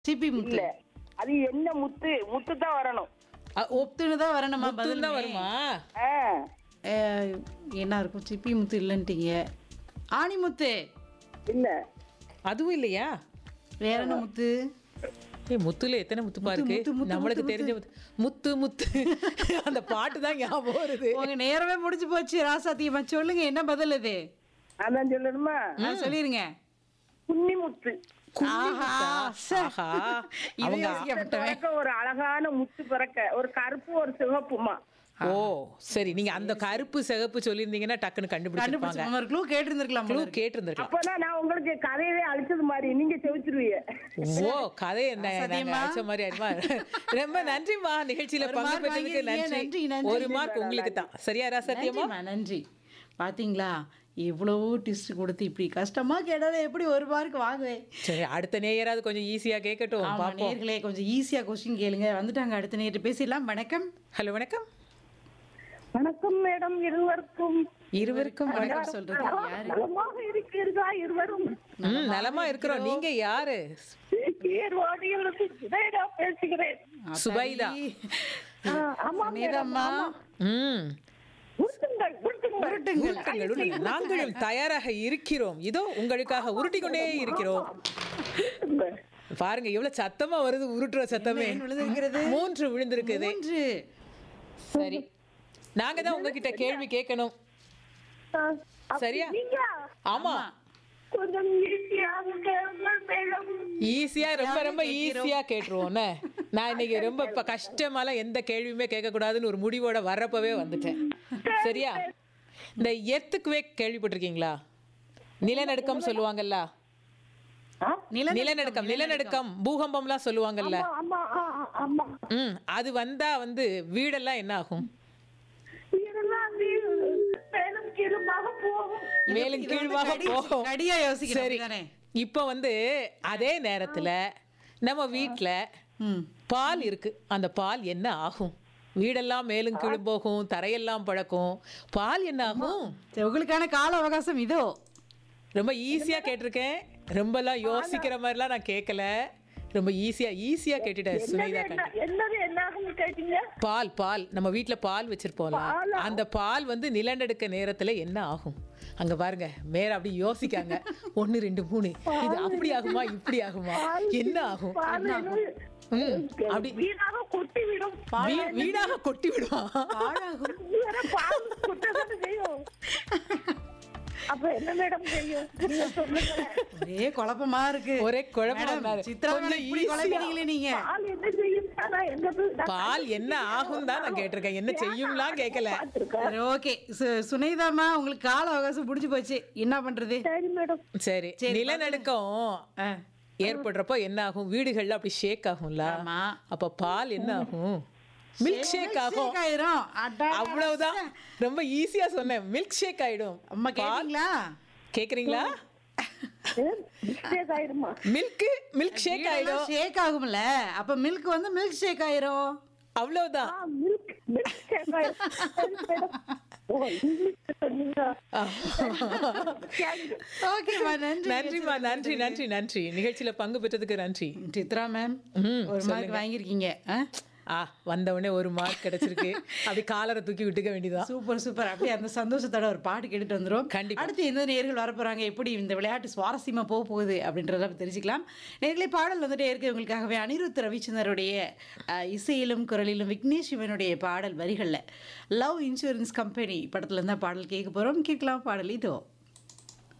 சிப்பி முத்து இல்ல அது என்ன முத்து முத்து தான் வரணும் ஒத்துன்னு தான் வரணுமா பதில் தான் வருமா ஆ, என்ன இருக்கும் சிப்பி முத்து இல்லைன்ட்டீங்க ஆணி முத்து இல்ல அதுவும் இல்லையா வேற என்ன முத்து ஏய் முத்துல எத்தனை முத்துப்பா இருக்கு முத்து, முத்து, நம்மளுக்கு முத்து, தெரிஞ்ச முத்து முத்து முத்து அந்த பாட்டு தான் ஞாபகம் வருது உங்க நேரமே முடிஞ்சு போச்சு ராசாத்தியம்மா சொல்லுங்க என்ன பதில் இது அதான் சொல்லணுமா ஆ, சொல்லிருங்க குன்னி முத்து ஆஹா, சே. ஆஹா இது அவங்க யோசிக்கப்பட்டவன். பிறக்க ஒரு அழகான முத்து பிறக்க ஒரு கருப்பு ஒரு சிவப்புமா ஓ சரி நீங்க அந்த கருப்பு சிகப்பு சொல்லியிருந்தீங்கன்னா டக்குன்னு கண்டுபிடிச்சிருப்பாங்க கண்டுபிடிச்சு ஒரு க்ளூ கேட்டிருந்திருக்கலாம் க்ளூ போல இருக்கு. கேட்டிருந்திருக்கலாம் அப்பதான் நான் உங்களுக்கு கதையவே அழிச்சது மாதிரி நீங்க செவிச்சிருவீங்க ஓ கதை என்ன நாங்க சத்தியமா? அழைச்ச மாதிரி ஆயிடுமா ரொம்ப நன்றிமா நிகழ்ச்சியில ஒரு பங்கு mark பெற்றதுக்கு வாங்கியிருக்கீங்க. நன்றி நன்றி, நன்றி. ஒரு மார்க் உங்களுக்கு தான் சரியா சத்தியமா நன்றிம்மா, நன்றி பாத்தீங்களா இவ்வளவு டிஸ்ட் கொடுத்து இப்படி கஷ்டமா கேட்டாலே எப்படி ஒரு மார்க் வாங்குவேன் சரி அடுத்த நேயராவது கொஞ்சம் ஈஸியா கேட்கட்டும் ஆமா பாப்போம் நேர்களே கொஞ்சம் ஈஸியா கொஸ்டின் கேளுங்க வந்துட்டாங்க அடுத்த நேரத்து பேசிடலாம் வணக்கம் ஹலோ வணக்கம் வணக்கம் மேடம் இருவருக்கும் இருவருக்கும் வணக்கம் சொல்றது யாரு நலமாக இருக்கிறதா இருவரும் ம் நலமா இருக்கிறோம் நீங்க யாரு ஏர்வாடியிலிருந்து சுதேடா பேசுகிறேன் சுபைதா ஆ, ஆமா நீதம்மா ம் உருட்டுங்கள் உருட்டுங்கள் உருட்டுங்கள் உருட்டுங்கள், உருட்டுங்கள். நாங்களும் தயாராக இருக்கிறோம் இதோ உங்களுக்காக உருட்டி கொண்டே இருக்கிறோம் உருட்டுங்கள். பாருங்க எவ்வளவு சத்தமா வருது உருட்டுற சத்தமே என்ன விழுந்திருக்கிறது? மூன்று விழுந்திருக்குது மூன்று சரி நாங்க தான் உங்ககிட்ட கேள்வி கேட்கணும் ஆ, அப்படி சரியா? நீங்க ஆமா கொஞ்சம் ஈஸியாக கேளுங்கள் மேடம் ஈஸியா ரொம்ப ரொம்ப ஈஸியா கேட்டுருவோம்னே நான் இன்னைக்கு ரொம்ப இப்ப கஷ்டமாலாம் எந்த கேள்வியுமே கேட்கக்கூடாதுன்னு ஒரு முடிவோட வர்றப்பவே வந்துட்டேன் சரியா இந்த எர்த்துக்குவே கேள்விப்பட்டிருக்கீங்களா நிலநடுக்கம் சொல்லுவாங்கல்ல ஆ? நில நிலநடுக்கம் நிலநடுக்கம் பூகம்பம்லாம் சொல்லுவாங்கல்ல ஆமா ஆ, ஆ, ஆமா ம் அது வந்தா வந்து வீடெல்லாம் என்ன ஆகும் இதெல்லாம் நீ மேலும் கீழுமாக போகும் மேலும் கீழ்வாக போகும் கடியா யோசிக்கிறேன் சரி அப்படிதானே? இப்போ வந்து அதே நேரத்துல நம்ம வீட்ல ம் பால் இருக்கு அந்த பால் என்ன ஆகும் வீடெல்லாம் மேலும் கீழும் போகும் தரையெல்லாம் பழக்கும் பால் என்ன ஆகும் சரி, உங்களுக்கான கால அவகாசம் இதோ ரொம்ப ஈஸியா கேட்டிருக்கேன் ரொம்பலாம் யோசிக்கிற மாதிரிலாம் நான் கேட்கல ரொம்ப ஈஸியா ஈஸியா கேட்டுட்டேன் சுனிதா என்ன கண்டி என்னது என்னாகும் கேட்டீங்க பால் பால் நம்ம வீட்ல பால் வச்சிருப்போம்ல அந்த பால் வந்து நிலநடுக்க நேரத்துல என்ன ஆகும் அங்க பாருங்க மேல அப்படி யோசிக்காங்க ஒன்னு ரெண்டு மூணு இது அப்படி ஆகுமா இப்படி ஆகுமா என்ன ஆகும் பால் ம், அப்படி வீணாக கொட்டி விடும் வீ- வீடாக கொட்டி விடுவான் பாழாகும் வேற பால் கொட்டதான் செய்யும் அப்ப என்ன மேடம் செய்யும் நீங்க சொல்லுங்க ஒரே குழப்பமா இருக்கு ஒரே குழப்பமா மேடம், இருந்தாரு. சித்ரா மேடம் கொஞ்சம் இப்படி easy-ஆ. குழப்பினீங்களே நீங்க பால் என்ன செய்யும் ஆனா என்னது பால் என்ன ஆகும் தான் நான் கேட்டிருக்கேன் என்ன செய்யும்லாம் கேட்கல பார்த்திருக்கேன் சரி ஓகே சுனைதாமா உங்களுக்கு கால அவகாசம் முடிஞ்சு போச்சு என்ன பண்றது சரி மேடம் சரி நிலநடுக்கம் ஆ, ஏற்படுறப்போ என்ன ஆகும் வீடுகள்ல அப்படி ஷேக் ஆகும்ல ஆமா. அப்ப பால் என்ன ஆகும் மில்க் ஷேக் ஆகும் shake ஆயிரும் அடா. அவ்வளவுதான் ரொம்ப ஈஸியா சொன்னேன் மில்க் ஷேக் ஆயிடும் அம்மா கேட்டீங்களா கேக்குறீங்களா மிஸ்டேக் ஆயிருமா மில்க் மில்க் ஷேக் ஆயிடும் ஷேக் ஆகும்ல அப்ப மில்க் வந்து மில்க் ஷேக் ஆயிரும் அவ்வளவுதான் மில்க் மில்க் ஷேக் ஆயிரும் சரி மேடம் ஓ இங்கிலீஷ் சொன்னீங்க ஓகேம்மா நன்றி நன்றிமா நன்றி நன்றி நன்றி நிகழ்ச்சியில பங்கு பெற்றதுக்கு நன்றி சித்ரா மேம் ம், ஒரு மார்க் வாங்கியிருக்கீங்க ஆ? ஆ வந்த உடனே ஒரு மார்க் கிடைச்சிருக்கு அப்படி காலரை தூக்கி விட்டுக்க வேண்டியதான் சூப்பர் சூப்பர் அப்படியே அந்த சந்தோஷத்தோட ஒரு பாட்டு கேட்டுட்டு வந்துரும் கண்டிப்பா. அடுத்து எந்த நேர்கள் வரப்போறாங்க எப்படி இந்த விளையாட்டு சுவாரஸ்யமா போக போகுது அப்படின்றத நம்ம தெரிஞ்சுக்கலாம் நேர்களே பாடல் வந்துட்டே இருக்கு உங்களுக்காகவே அனிருத் ரவிச்சந்தருடைய அஹ், இசையிலும் குரலிலும் விக்னேஷ் சிவனுடைய பாடல் வரிகளில் லவ் இன்சூரன்ஸ் கம்பெனி படத்துல இருந்தா பாடல் கேட்க போறோம் கேட்கலாம் பாடல் இதோ